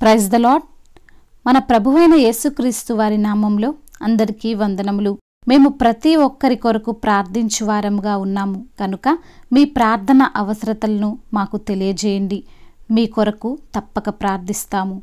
praise the lord మన ప్రభువైన యేసుక్రీస్తు వారి నామంలో అందరికీ వందనములు మేము ప్రతి ఒక్కరి కొరకు ప్రార్థించు వారముగా ఉన్నాము కనుక మీ ప్రార్థన అవసరతలను మాకు తెలియజేయండి మీ కొరకు తప్పక ప్రార్థిస్తాము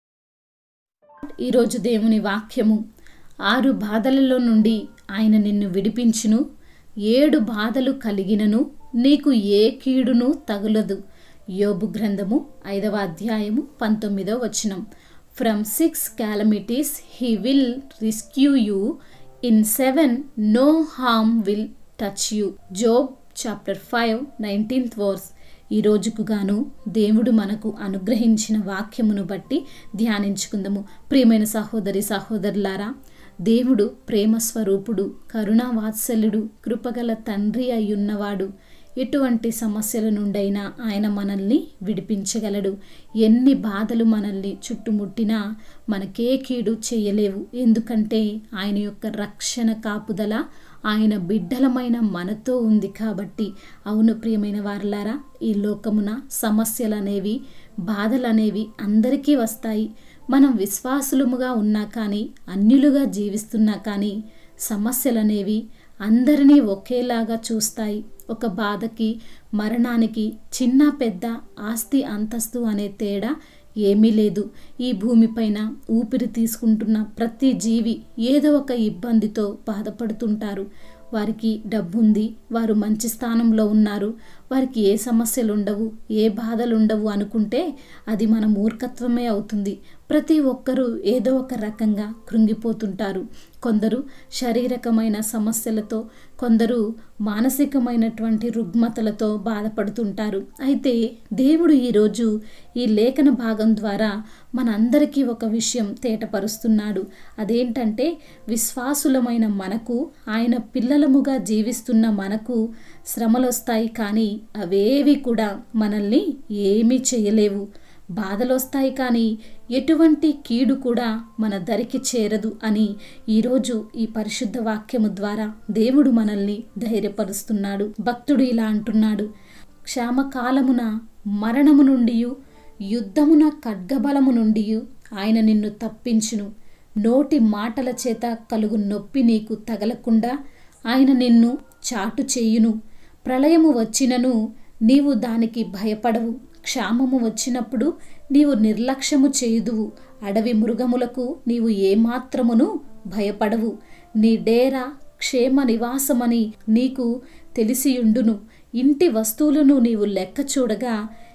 ఈరోజు దేవుని వాక్యము ఆరు బాధలలో నుండి ఆయన నిన్ను విడిపించును ఏడు బాధలు కలిగినను నీకు ఏ కీడును తగులదు యోబు గ్రంథము ఐదవ అధ్యాయము పంతొమ్మిదవ వచనం from six calamities he will rescue you in seven no harm will touch you Job chapter five nineteenth verse ఈ రోజుకు గాను దేవుడు మనకు అనుగ్రహించిన వాక్యమును బట్టి ధ్యానించుకుందాము ప్రియమైన సహోదరి సహోదరులారా దేవుడు ప్రేమ స్వరూపుడు కరుణా వాత్సల్యుడు కృపగల తండ్రి అయ్యున్నవాడు ఎటువంటి సమస్యల నుండైనా ఆయన మనల్ని విడిపించగలడు ఎన్ని బాధలు మనల్ని చుట్టుముట్టినా మనకే కీడు చేయలేవు ఎందుకంటే ఆయన యొక్క రక్షణ కాపుదల ఆయన బిడ్డలమైన మనతో ఉంది కాబట్టి అవును ప్రియమైన వారలారా ఈ లోకమున సమస్యలనేవి బాధలనేవి అందరికీ వస్తాయి మనం విశ్వాసులముగా ఉన్నా కానీ అన్యులుగా జీవిస్తున్నా కానీ సమస్యలనేవి అందరినీ ఒకేలాగా చూస్తాయి ఒక బాధకి మరణానికి చిన్న పెద్ద ఆస్తి అంతస్తు అనే తేడా ఏమీ లేదు ఈ భూమిపైన ఊపిరి తీసుకుంటున్న ప్రతి జీవి ఏదో ఒక ఇబ్బందితో బాధపడుతుంటారు వారికి డబ్బుంది వారు మంచి స్థానంలో ఉన్నారు వారికి ఏ సమస్యలు ఉండవు ఏ బాధలు ఉండవు అనుకుంటే అది మన మూర్ఖత్వమే అవుతుంది ప్రతి ఒక్కరూ ఏదో ఒక రకంగా కృంగిపోతుంటారు కొందరు శారీరకమైన సమస్యలతో కొందరు మానసికమైనటువంటి రుగ్మతలతో బాధపడుతుంటారు అయితే దేవుడు ఈరోజు ఈ లేఖన భాగం ద్వారా మనందరికీ ఒక విషయం తేటపరుస్తున్నాడు అదేంటంటే విశ్వాసులమైన మనకు ఆయన పిల్లలముగా జీవిస్తున్న మనకు శ్రమలు వస్తాయి కానీ అవేవి కూడా మనల్ని ఏమీ చేయలేవు బాధలు వస్తాయి కానీ ఎటువంటి కీడు కూడా మన దరికి చేరదు అని ఈరోజు ఈ పరిశుద్ధ వాక్యము ద్వారా దేవుడు మనల్ని ధైర్యపరుస్తున్నాడు భక్తుడు ఇలా అంటున్నాడు క్షామకాలమున మరణము నుండి యుద్ధమున ఖడ్గబలము నుండి ఆయన నిన్ను తప్పించును నోటి మాటల చేత కలుగు నొప్పి నీకు తగలకుండా ఆయన నిన్ను చాటు చేయును ప్రళయము వచ్చినను నీవు దానికి భయపడవు క్షామము వచ్చినప్పుడు నీవు నిర్లక్ష్యము చేయుదువు అడవి మృగములకు నీవు ఏమాత్రమును భయపడవు నీ డేరా క్షేమ నివాసమని నీకు తెలిసియుండును ఇంటి వస్తువులను నీవు లెక్క చూడగా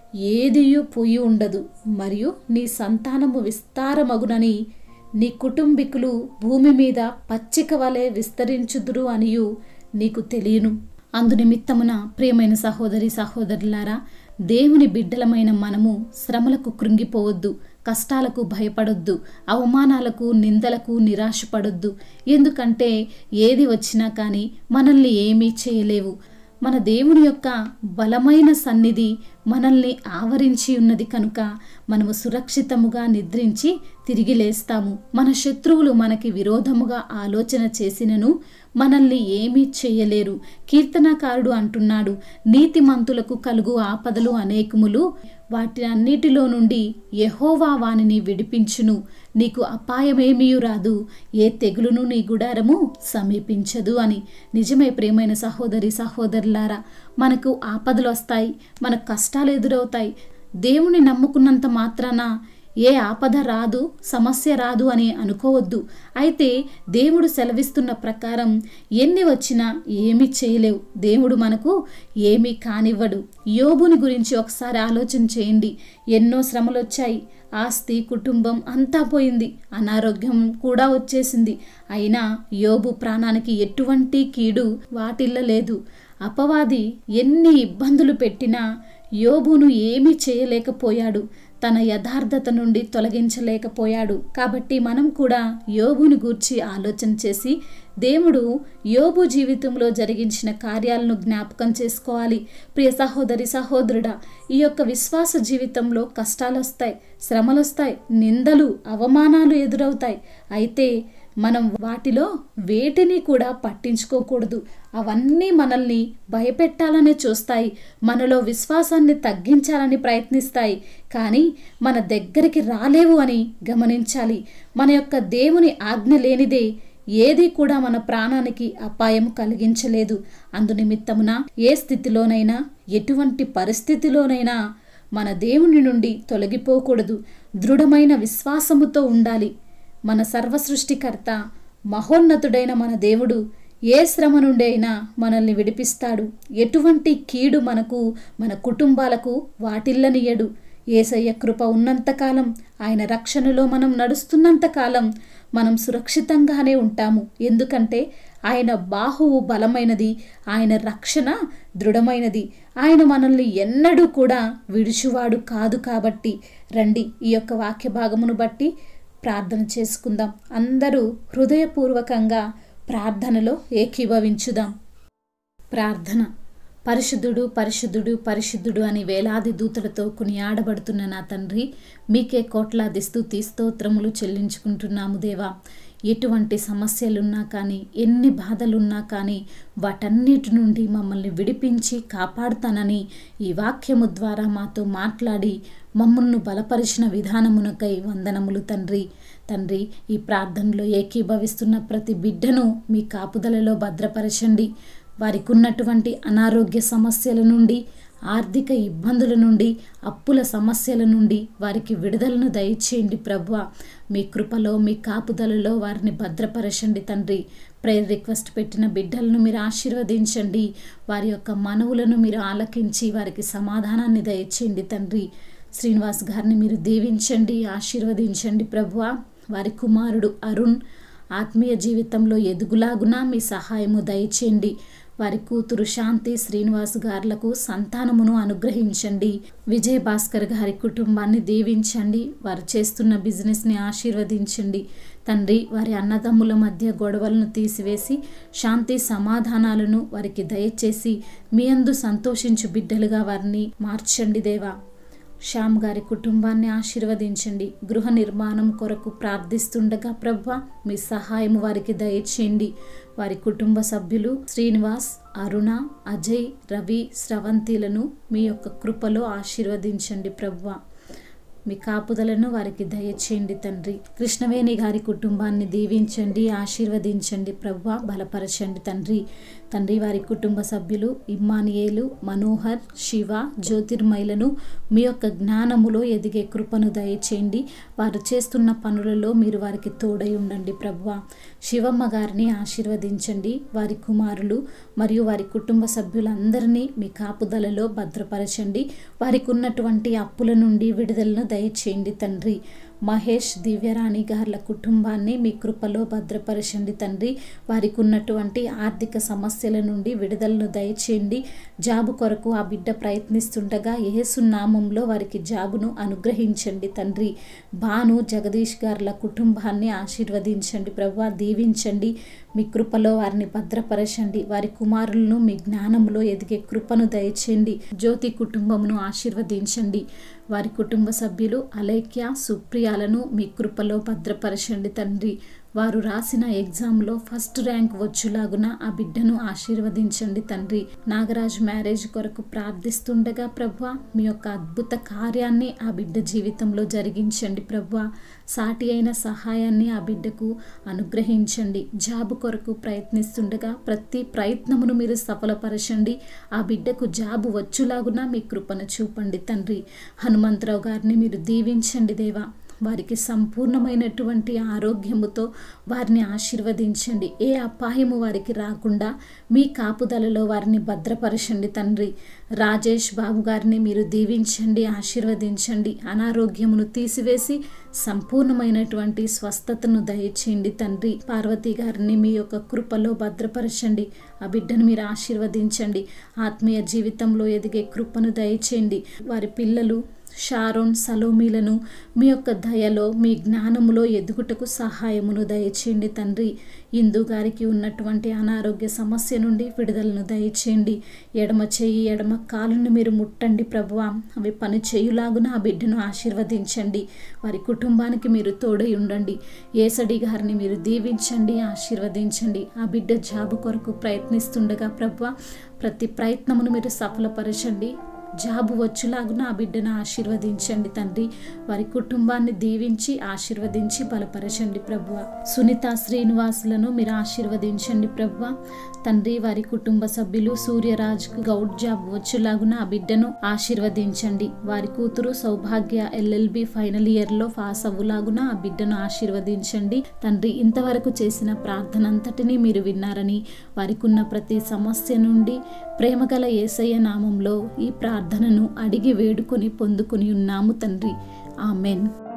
ఏదియు పోయి ఉండదు మరియు నీ సంతానము విస్తారమగునని నీ కుటుంబీకులు భూమి మీద పచ్చిక వలె విస్తరించుదురు అనియు నీకు తెలియను అందునిమిత్తమున ప్రియమైన సహోదరి సహోదరులారా దేవుని బిడ్డలమైన మనము శ్రమలకు కృంగిపోవద్దు కష్టాలకు భయపడొద్దు అవమానాలకు నిందలకు నిరాశపడొద్దు ఎందుకంటే ఏది వచ్చినా కానీ మనల్ని ఏమీ చేయలేవు మన దేవుని యొక్క బలమైన సన్నిధి మనల్ని ఆవరించి ఉన్నది కనుక మనము సురక్షితముగా నిద్రించి తిరిగి లేస్తాము మన శత్రువులు మనకి విరోధముగా ఆలోచన చేసినను మనల్ని ఏమీ చేయలేరు కీర్తనకారుడు అంటున్నాడు నీతిమంతులకు కలుగు ఆపదలు అనేకములు వాటి అన్నిటిలో నుండి యహోవా వానిని విడిపించును నీకు అపాయమేమీ రాదు ఏ తెగులును నీ గుడారము సమీపించదు అని నిజమే ప్రేమైన సహోదరి సహోదరులారా మనకు ఆపదలు వస్తాయి మనకు కష్టాలు ఎదురవుతాయి దేవుని నమ్ముకున్నంత మాత్రాన ఏ ఆపద రాదు సమస్య రాదు అని అనుకోవద్దు అయితే దేవుడు సెలవిస్తున్న ప్రకారం ఎన్ని వచ్చినా ఏమీ చేయలేవు దేవుడు మనకు ఏమీ కానివ్వడు యోబుని గురించి ఒకసారి ఆలోచన చేయండి ఎన్నో శ్రమలు వచ్చాయి ఆస్తి కుటుంబం అంతా పోయింది అనారోగ్యం కూడా వచ్చేసింది అయినా యోబు ప్రాణానికి ఎటువంటి కీడు వాటిల్లలేదు అపవాది ఎన్ని ఇబ్బందులు పెట్టినా యోబును ఏమీ చేయలేకపోయాడు తన యథార్థత నుండి తొలగించలేకపోయాడు కాబట్టి మనం కూడా యోబుని గూర్చి ఆలోచన చేసి దేవుడు యోబు జీవితంలో జరిగించిన కార్యాలను జ్ఞాపకం చేసుకోవాలి ప్రియ సహోదరి సహోదరుడా ఈ యొక్క విశ్వాస జీవితంలో కష్టాలు వస్తాయి శ్రమలు వస్తాయి నిందలు అవమానాలు ఎదురవుతాయి అయితే మనం వాటిలో వేటిని కూడా పట్టించుకోకూడదు అవన్నీ మనల్ని భయపెట్టాలనే చూస్తాయి మనలో విశ్వాసాన్ని తగ్గించాలని ప్రయత్నిస్తాయి కానీ మన దగ్గరికి రాలేవు అని గమనించాలి మన యొక్క దేవుని ఆజ్ఞ లేనిదే ఏది కూడా మన ప్రాణానికి అపాయం కలిగించలేదు అందునిమిత్తమున ఏ స్థితిలోనైనా ఎటువంటి పరిస్థితిలోనైనా మన దేవుని నుండి తొలగిపోకూడదు దృఢమైన విశ్వాసముతో ఉండాలి మన సర్వసృష్టికర్త మహోన్నతుడైన మన దేవుడు ఏ శ్రమ నుండి అయినా మనల్ని విడిపిస్తాడు ఎటువంటి కీడు మనకు మన కుటుంబాలకు వాటిల్లనియడు ఏసయ్య కృప ఉన్నంతకాలం ఆయన రక్షణలో మనం నడుస్తున్నంతకాలం మనం సురక్షితంగానే ఉంటాము ఎందుకంటే ఆయన బాహువు బలమైనది ఆయన రక్షణ దృఢమైనది ఆయన మనల్ని ఎన్నడూ కూడా విడుచువాడు కాదు కాబట్టి రండి ఈ యొక్క వాక్య భాగమును బట్టి ప్రార్థన చేసుకుందాం అందరూ హృదయపూర్వకంగా ప్రార్థనలో ఏకీభవించుదాం ప్రార్థన పరిశుద్ధుడు పరిశుద్ధుడు పరిశుద్ధుడు అని వేలాది దూతలతో కొనియాడబడుతున్న నా తండ్రి మీకే కోట్లాది స్తుతి స్తోత్రములు చెల్లించుకుంటున్నాము దేవా ఎటువంటి సమస్యలున్నా కానీ ఎన్ని బాధలున్నా కానీ వాటన్నిటి నుండి మమ్మల్ని విడిపించి కాపాడుతానని ఈ వాక్యము ద్వారా మాతో మాట్లాడి మమ్మల్ని బలపరిచిన విధానమునకై వందనములు తండ్రి తండ్రి ఈ ప్రార్థనలో ఏకీభవిస్తున్న ప్రతి బిడ్డను మీ కాపుదలలో భద్రపరచండి వారికి ఉన్నటువంటి అనారోగ్య సమస్యల నుండి ఆర్థిక ఇబ్బందుల నుండి అప్పుల సమస్యల నుండి వారికి విడుదలను దయచేయండి ప్రభువ మీ కృపలో మీ కాపుదలలో వారిని భద్రపరచండి తండ్రి ప్రేయర్ రిక్వెస్ట్ పెట్టిన బిడ్డలను మీరు ఆశీర్వదించండి వారి యొక్క మనవులను మీరు ఆలకించి వారికి సమాధానాన్ని దయచేయండి తండ్రి శ్రీనివాస్ గారిని మీరు దీవించండి ఆశీర్వదించండి ప్రభువ వారి కుమారుడు అరుణ్ ఆత్మీయ జీవితంలో ఎదుగులాగునా మీ సహాయము దయచేయండి వారి కూతురు శాంతి శ్రీనివాస్ గారులకు సంతానమును అనుగ్రహించండి విజయ్ భాస్కర్ గారి కుటుంబాన్ని దీవించండి వారు చేస్తున్న బిజినెస్ని ఆశీర్వదించండి తండ్రి వారి అన్నదమ్ముల మధ్య గొడవలను తీసివేసి శాంతి సమాధానాలను వారికి దయచేసి మీ అందు సంతోషించు బిడ్డలుగా వారిని మార్చండి దేవా శ్యామ్ గారి కుటుంబాన్ని ఆశీర్వదించండి గృహ నిర్మాణం కొరకు ప్రార్థిస్తుండగా ప్రభ మీ సహాయం వారికి దయచేయండి వారి కుటుంబ సభ్యులు శ్రీనివాస్ అరుణ అజయ్ రవి స్రవంతిలను మీ యొక్క కృపలో ఆశీర్వదించండి ప్రభ మీ కాపుదలను వారికి దయచేయండి తండ్రి కృష్ణవేణి గారి కుటుంబాన్ని దీవించండి ఆశీర్వదించండి ప్రవ్వ బలపరచండి తండ్రి తండ్రి వారి కుటుంబ సభ్యులు ఇమ్మానియేలు మనోహర్ శివ జ్యోతిర్మయులను మీ యొక్క జ్ఞానములో ఎదిగే కృపను దయచేయండి వారు చేస్తున్న పనులలో మీరు వారికి తోడై ఉండండి ప్రవ్వ శివమ్మ గారిని ఆశీర్వదించండి వారి కుమారులు మరియు వారి కుటుంబ సభ్యులందరినీ మీ కాపుదలలో భద్రపరచండి వారికి ఉన్నటువంటి అప్పుల నుండి విడుదలను దయచేయండి తండ్రి మహేష్ దివ్యరాణి గార్ల కుటుంబాన్ని మీ కృపలో భద్రపరచండి తండ్రి వారికి ఉన్నటువంటి ఆర్థిక సమస్యల నుండి విడుదలను దయచేయండి జాబు కొరకు ఆ బిడ్డ ప్రయత్నిస్తుండగా ఏసు నామంలో వారికి జాబును అనుగ్రహించండి తండ్రి భాను జగదీష్ గార్ల కుటుంబాన్ని ఆశీర్వదించండి ప్రభా దీవించండి మీ కృపలో వారిని భద్రపరచండి వారి కుమారులను మీ జ్ఞానంలో ఎదిగే కృపను దయచేయండి జ్యోతి కుటుంబమును ఆశీర్వదించండి వారి కుటుంబ సభ్యులు అలేఖ్య సుప్రియాలను మీ కృపలో భద్రపరచండి తండ్రి వారు రాసిన ఎగ్జామ్లో ఫస్ట్ ర్యాంక్ వచ్చులాగున ఆ బిడ్డను ఆశీర్వదించండి తండ్రి నాగరాజ్ మ్యారేజ్ కొరకు ప్రార్థిస్తుండగా ప్రభా మీ యొక్క అద్భుత కార్యాన్ని ఆ బిడ్డ జీవితంలో జరిగించండి ప్రభా సాటి అయిన సహాయాన్ని ఆ బిడ్డకు అనుగ్రహించండి జాబ్ కొరకు ప్రయత్నిస్తుండగా ప్రతి ప్రయత్నమును మీరు సఫలపరచండి ఆ బిడ్డకు జాబు వచ్చులాగున మీ కృపను చూపండి తండ్రి హనుమంతరావు గారిని మీరు దీవించండి దేవా వారికి సంపూర్ణమైనటువంటి ఆరోగ్యముతో వారిని ఆశీర్వదించండి ఏ అపాయము వారికి రాకుండా మీ కాపుదలలో వారిని భద్రపరచండి తండ్రి రాజేష్ బాబు గారిని మీరు దీవించండి ఆశీర్వదించండి అనారోగ్యమును తీసివేసి సంపూర్ణమైనటువంటి స్వస్థతను దయచేయండి తండ్రి పార్వతి గారిని మీ యొక్క కృపలో భద్రపరచండి ఆ బిడ్డను మీరు ఆశీర్వదించండి ఆత్మీయ జీవితంలో ఎదిగే కృపను దయచేయండి వారి పిల్లలు షారోన్ సలోమీలను మీ యొక్క దయలో మీ జ్ఞానములో ఎదుగుటకు సహాయమును దయచేయండి తండ్రి ఇందు గారికి ఉన్నటువంటి అనారోగ్య సమస్య నుండి విడుదలను దయచేయండి ఎడమ చెయ్యి ఎడమ కాలుని మీరు ముట్టండి ప్రభువా అవి పని చేయులాగున ఆ బిడ్డను ఆశీర్వదించండి వారి కుటుంబానికి మీరు తోడై ఉండండి ఏసడి గారిని మీరు దీవించండి ఆశీర్వదించండి ఆ బిడ్డ జాబు కొరకు ప్రయత్నిస్తుండగా ప్రభువా ప్రతి ప్రయత్నమును మీరు సఫలపరచండి జాబు వచ్చులాగున ఆ బిడ్డను ఆశీర్వదించండి తండ్రి వారి కుటుంబాన్ని దీవించి ఆశీర్వదించి బలపరచండి ప్రభువ సునీత శ్రీనివాసులను మీరు ఆశీర్వదించండి ప్రభువ తండ్రి వారి కుటుంబ సభ్యులు సూర్యరాజ్ గౌడ్ జాబ్ వచ్చులాగున ఆ బిడ్డను ఆశీర్వదించండి వారి కూతురు సౌభాగ్య ఎల్ఎల్బి ఫైనల్ ఇయర్లో పాస్ అవ్వులాగున ఆ బిడ్డను ఆశీర్వదించండి తండ్రి ఇంతవరకు చేసిన ప్రార్థన అంతటినీ మీరు విన్నారని వారికి ఉన్న ప్రతి సమస్య నుండి ప్రేమగల ఏసయ్య నామంలో ఈ ప్రార్థనను అడిగి వేడుకొని పొందుకొని ఉన్నాము తండ్రి ఆమెన్